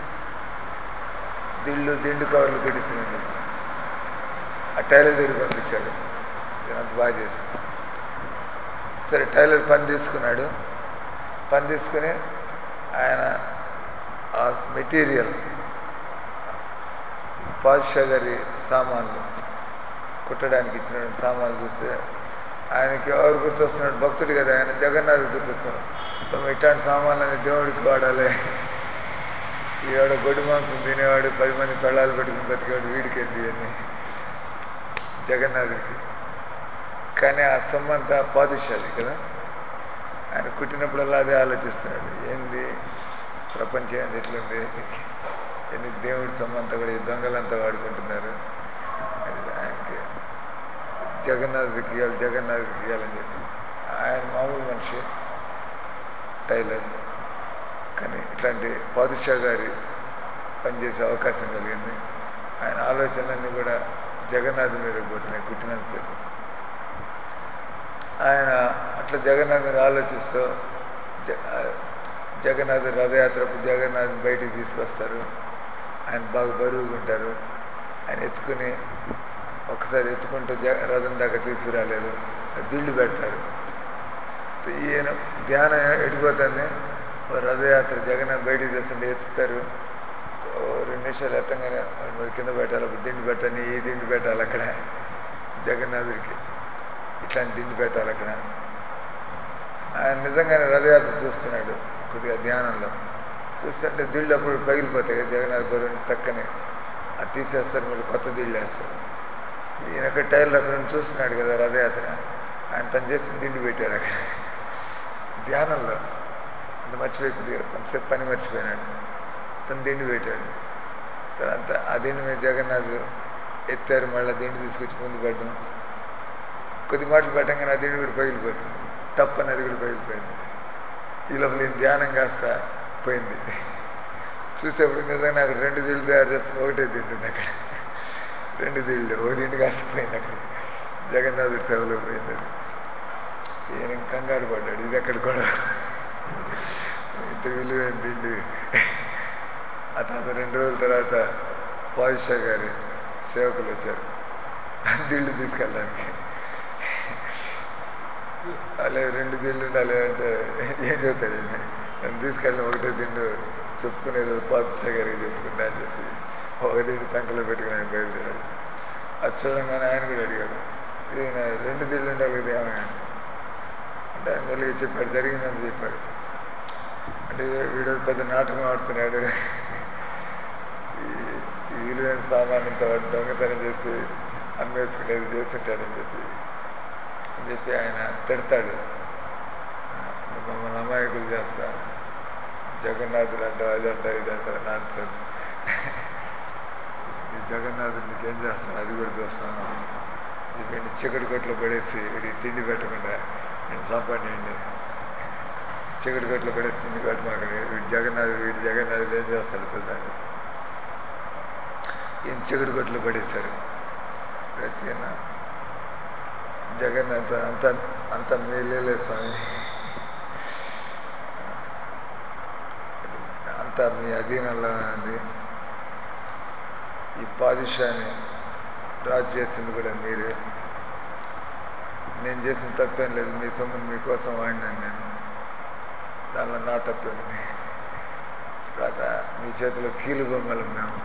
దిళ్ళు దిండు కవర్లు కుట్టించినందుకు ఆ టైలర్ దగ్గర పంపించాడు అంత బాగా చేశాడు సరే టైలర్ పని తీసుకున్నాడు పని తీసుకుని ఆయన ఆ మెటీరియల్ పాదుషా గారి సామాన్లు కుట్టడానికి ఇచ్చినటువంటి సామాన్లు చూస్తే ఆయనకి ఎవరు గుర్తొస్తున్నాడు భక్తుడు కదా ఆయన జగన్నాథ్ గుర్తొస్తున్నాడు "తమ ఇట్లాంటి సామాన్లని దేవుడికి వాడాలి ఈవాడు గొడ్డు మాంసం తినేవాడు పది మంది పెళ్ళాలు పెట్టుకుని బతికేవాడు వీడికి ఏంటి అని జగన్నాథుడికి కానీ ఆ సొమ్మంతా పాదుషాది కదా ఆయన కుట్టినప్పుడల్లా అదే ఆలోచిస్తున్నాడు ఏంది ప్రపంచం ఏంది ఎట్లుంది ఎన్ని దేవుడి సొమ్మంతా కూడా ఈ దొంగలంతా వాడుకుంటున్నారు అది ఆయనకి జగన్నాథుడికి ఇవ్వాలి జగన్నాథుడికి ఇవ్వాలని చెప్పి ఆయన మామూలు మనిషి టైలర్ కానీ ఇట్లాంటి పాదుషా గారి పనిచేసే అవకాశం కలిగింది ఆయన ఆలోచనలన్నీ కూడా జగన్నాథ్ మీదకి పోతున్నాయి కుట్టినంతసేపు ఆయన అట్లా జగన్నాథ్ మీద ఆలోచిస్తూ జ- ఆ, జగన్నాథ్ రథయాత్రపు జగన్నాథ్ బయటికి తీసుకొస్తారు ఆయన బాగా బరువుగా ఉంటారు ఆయన ఎత్తుకుని ఒకసారి ఎత్తుకుంటూ జ రథం దాకా తీసుకురాలేదు దిళ్ళు పెడతారు ఈయన ధ్యానం ఎడిపోతుంది ఓ రథయాత్ర జగన్నాథ్ బయటికి తెస్తుంటే ఎత్తుతారు ఓ రెండు నిమిషాలు ఎత్తంగానే మరి కింద పెట్టాలి అప్పుడు దిండి పెట్టాలి ఈ దిండి పెట్టాలి అక్కడ జగన్నాథుడికి ఇట్లాంటి దిండి పెట్టాలి అక్కడ ఆయన నిజంగానే రథయాత్ర చూస్తున్నాడు కొద్దిగా ధ్యానంలో చూస్తుంటే దిళ్ళు అప్పుడు పగిలిపోతాయి కదా జగన్నాథ్ బరువుని టక్కని అది తీసేస్తారు మళ్ళీ కొత్త దిళ్ళు వేస్తారు ఈయన అక్కడ టైర్లు అక్కడ నుంచి చూస్తున్నాడు కదా రథయాత్ర ఆయన తను చేసిన దిండి పెట్టాడు అక్కడ ధ్యానంలో అంత మర్చిపోయి కొద్దిగా కొంతసేపు పని మర్చిపోయినాడు తను దిండి పెట్టాడు తర్వాత ఆ దిండి మీద జగన్నాథుడు ఎత్తారు మళ్ళీ దిండి తీసుకొచ్చి ముందు పెట్టడం కొద్ది మాటలు పెట్టంగానే ఆ దిండి కూడా పగిలిపోతుంది టప్ అనేది కూడా పగిలిపోయింది ఈ లోపల ఈయన ధ్యానం కాస్త పోయింది చూసేప్పుడు నిజంగా అక్కడ రెండు దిళ్ళు తయారు చేస్తున్న ఒకటే దిండు ఉంది అక్కడ రెండు దిళ్ళు ఓ దిండు కాస్త పోయింది అక్కడ జగన్నాథుడి సేవలో పోయింది అది ఈయన కంగారు పడ్డాడు ఇది ఎక్కడ కూడా ఇంత విలువైన దిండు ఆ తర్వాత రెండు రోజుల తర్వాత పాదుషా గారి సేవకులు వచ్చారు ఆ దిళ్ళు తీసుకెళ్ళడానికి అలా రెండు దిళ్ళు ఉండాలి అంటే ఏం చెప్తాడు ఈయన? నన్ను తీసుకెళ్ళిన ఒకటే దిండు చెప్పుకునేది పాదుషా గారికి చెప్పుకుంటా అని చెప్పి ఒక దిండు చంకలో పెట్టుకుని ఆయన బయలుదేరాడు అది చూడంగానే ఆయన కూడా అడిగాడు ఈయన రెండు దిళ్ళు ఉండాలి కదా ఏమైనా అంటే ఆయన మెల్లిగా చెప్పాడు జరిగిందని చెప్పాడు అంటే వీడు పెద్ద నాటకం ఆడుతున్నాడు ఈ విలువైన సామానంతా వాడు దొంగతనం చేసి అమ్మేసుకునేది చేస్తుంటాడని చెప్పి అని చెప్పి ఆయన తిడతాడు మమ్మల్ని అమాయకులు చేస్తా జగన్నాథుడు అంటావు అది అంటావు ఇది అంటావు నాన్ సెన్స్ నీ జగన్నాథుడు నీకేం చేస్తాను అది కూడా చూస్తాను వీడిని చికెడు కొట్లు పడేసి వీడికి తిండి పెట్టకుండా నేను సంపాదించండి చికెడు కొట్లు పడేసి తిండి పెట్టమాకండి వీడి జగన్నాథుడు వీడి జగన్నాథుడు ఏం చేస్తాడు చూద్దాన్ని ఈయన చిగురు కొట్లు పడేశారు రసీన జగన్నాథ అంత అంత మేలేలే స్వామి అంతా మీ అధీనంలో ఉంది ఈ పాదిషాన్ని రాజు చేసింది కూడా మీరే నేను చేసిన తప్పేం లేదు మీ సొమ్ముని మీకోసం వాడినాను నేను దానిలో నా తప్పే ఉంది తర్వాత మీ చేతిలో కీలు బొమ్మలం మేము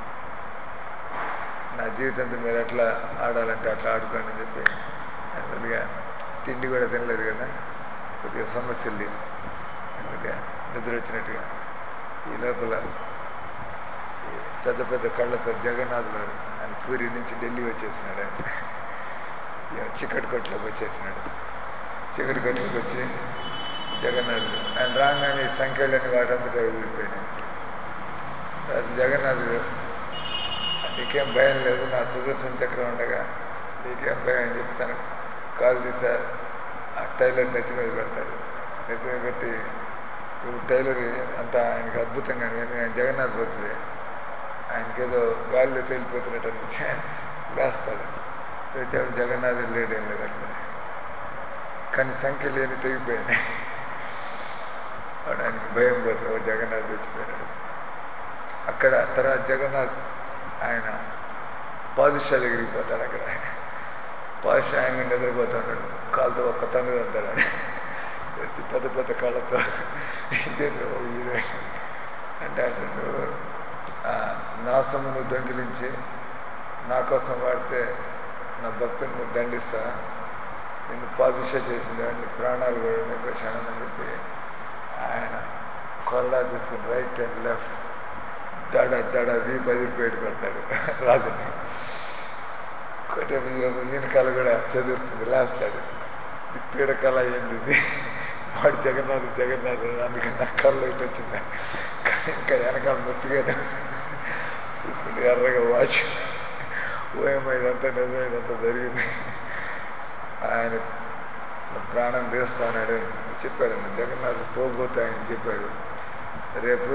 నా జీవితంతో మీరు ఎట్లా ఆడాలంటే అట్లా ఆడుకోండి అని చెప్పి ఆయన కొద్దిగా తిండి కూడా తినలేదు కదా కొద్దిగా సమస్యలు కొద్దిగా నిద్ర వచ్చినట్టుగా ఈ లోపల ఈ పెద్ద పెద్ద కళ్ళతో జగన్నాథులు వారు ఆయన పూరి నుంచి ఢిల్లీ వచ్చేసినాడు ఆయన ఈయన చిక్కటి కొట్లోకి వచ్చేసినాడు చిక్కటి కొట్లోకి వచ్చి జగన్నాథుడు ఆయన రాగానే ఈ సంఖ్యలన్నీ వాటంతటా ఊరిపోయినాయి తర్వాత జగన్నాథుడు నీకేం భయం లేదు నా సుదర్శన చక్రం ఉండగా నీకేం భయం అని చెప్పి తన కాలు తీసా ఆ టైలర్ నెత్తి మీద పెడతాడు నెత్తి మీద పెట్టి ఇప్పుడు టైలర్ అంతా ఆయనకి అద్భుతంగా ఎందుకంటే ఆయన జగన్నాథ్ భక్తుడే ఆయనకేదో గాలిలో తేలిపోతున్నట్టు అనిపించి లేస్తాడు లేచాడు జగన్నాథ్ లేడేం లేదు అక్కడ కానీ సంఖ్య లేని తెగిపోయినాయి వాడు ఆయనకి భయం పోతుంది ఓ జగన్నాథ్ తెచ్చిపోయినాడు అక్కడ తర్వాత జగన్నాథ్ ఆయన పాదుషా దగ్గరికి పోతాడు అక్కడ పాదుషా ఆయన నిద్రపోతాడు కాలుతో ఒక్క తండ్రి అంటాడు పెద్ద పెద్ద కాళ్ళతో ఇదే ఈడు అంటే అంటే నువ్వు నా సొమ్మును దొంగిలించి నా కోసం వాడితే నా భక్తుని నువ్వు దండిస్తా నిన్ను పాదుష చేసింది వాడిని ప్రాణాలు కూడా నీకు క్షణం అని చెప్పి ఆయన కొల్లా తీసుకుని రైట్ అండ్ లెఫ్ట్ దడ దడ వీ పది పేటు కొడతాడు రాజుని కొట్టే ఈయన కళ కూడా చదువుతుంది లేస్తాడు ఈ పీడ కళ అయ్యింది ఇది వాడు జగన్నాథ్ జగన్నాథ్ అందుకని నా కళ్ళు ఇటు వచ్చింది ఇంకా వెనకాల నొప్పిగా చూసుకుంటే ఎర్రగా వాచ్ ఓఎంఐ ఇదంతా నిజం ఇదంతా జరిగింది ఆయన ప్రాణం తీస్తానాడు చెప్పాడు జగన్నాథ్ పోబోతే ఆయన చెప్పాడు రేపు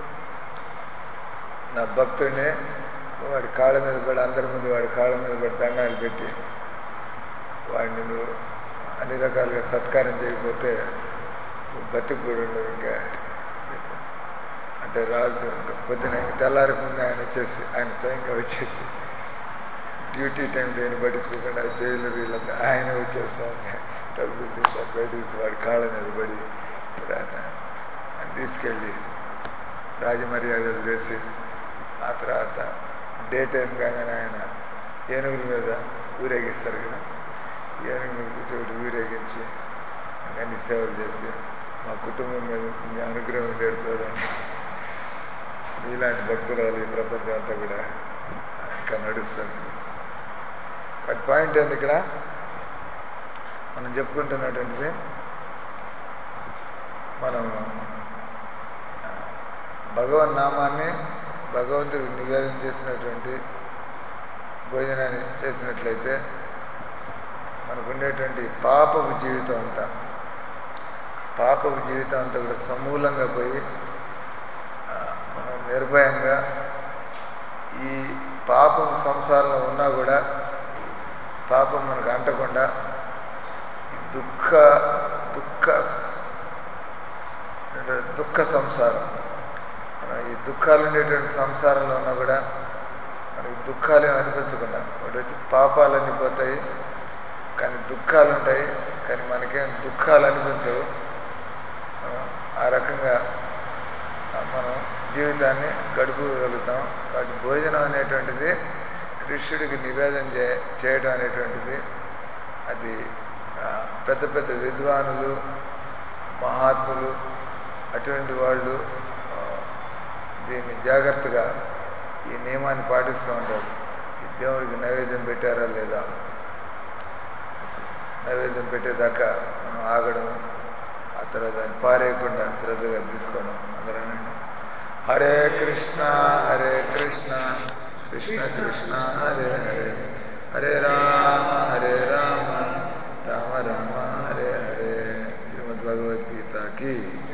నా భక్తుడిని వాడి కాళ్ళ మీద పడి అందరి ముందు వాడి కాళ్ళ మీద పడి దండాలు పెట్టి వాడిని నువ్వు అన్ని రకాలుగా సత్కారం చేయకపోతే నువ్వు బతికి కూడా ఉండవు ఇంకా అంటే రాజు పొద్దున ఆయన తెల్లారికి ముందు ఆయన వచ్చేసి ఆయన స్వయంగా వచ్చేసి డ్యూటీ టైం దేని పట్టించుకోకుండా జైలు వీళ్ళంతా ఆయన వచ్చేస్తాను తలుపులు తీసి బయట వాడి కాళ్ళ మీద పడి తర్వాత తీసుకెళ్ళి రాజమర్యాదలు చేసి ఆ తర్వాత డే టైం కాగానే ఆయన ఏనుగుల మీద ఊరేగిస్తారు కదా ఏనుగు మీద కూర్చోబెట్టి ఊరేగించి అన్ని సేవలు చేసి మా కుటుంబం మీద మీ అనుగ్రహం ఉండేది చూడండి మీలాంటి భక్తురాలు ఈ ప్రపంచం అంతా కూడా ఇంకా నడుస్తుంది కాబట్టి పాయింట్ ఏంది ఇక్కడ మనం చెప్పుకుంటున్నటువంటిది మనం భగవన్ నామాన్ని భగవంతుడికి నివేదన చేసినటువంటి భోజనాన్ని చేసినట్లయితే మనకు ఉండేటువంటి పాపపు జీవితం అంతా పాపపు జీవితం అంతా కూడా సమూలంగా పోయి మనం నిర్భయంగా ఈ పాపం సంసారంలో ఉన్నా కూడా పాపం మనకు అంటకుండా దుఃఖ దుఃఖ దుఃఖ సంసారం మనం ఈ దుఃఖాలు ఉండేటువంటి సంసారంలో ఉన్నా కూడా మనకి దుఃఖాలు అనిపించకుండా ఒకటి వచ్చి పాపాలన్నీ పోతాయి కానీ దుఃఖాలు ఉంటాయి కానీ మనకేం దుఃఖాలు అనిపించవు ఆ రకంగా మనం జీవితాన్ని గడుపుగలుగుతాం కాబట్టి భోజనం అనేటువంటిది కృష్ణుడికి నివేదన చే చేయడం అనేటువంటిది అది పెద్ద పెద్ద విద్వానులు మహాత్ములు అటువంటి వాళ్ళు దీన్ని జాగ్రత్తగా ఈ నియమాన్ని పాటిస్తూ ఉంటారు ఈ దేవుడికి నైవేద్యం పెట్టారా లేదా నైవేద్యం పెట్టేదాకా మనం ఆగడం ఆ తర్వాత దాన్ని పారేయకుండా శ్రద్ధగా తీసుకోవడం అందరూ అనండి హరే కృష్ణ హరే కృష్ణ కృష్ణ కృష్ణ హరే హరే హరే రామ హరే రామ రామ రామ హరే హరే శ్రీమద్ భగవద్గీతకి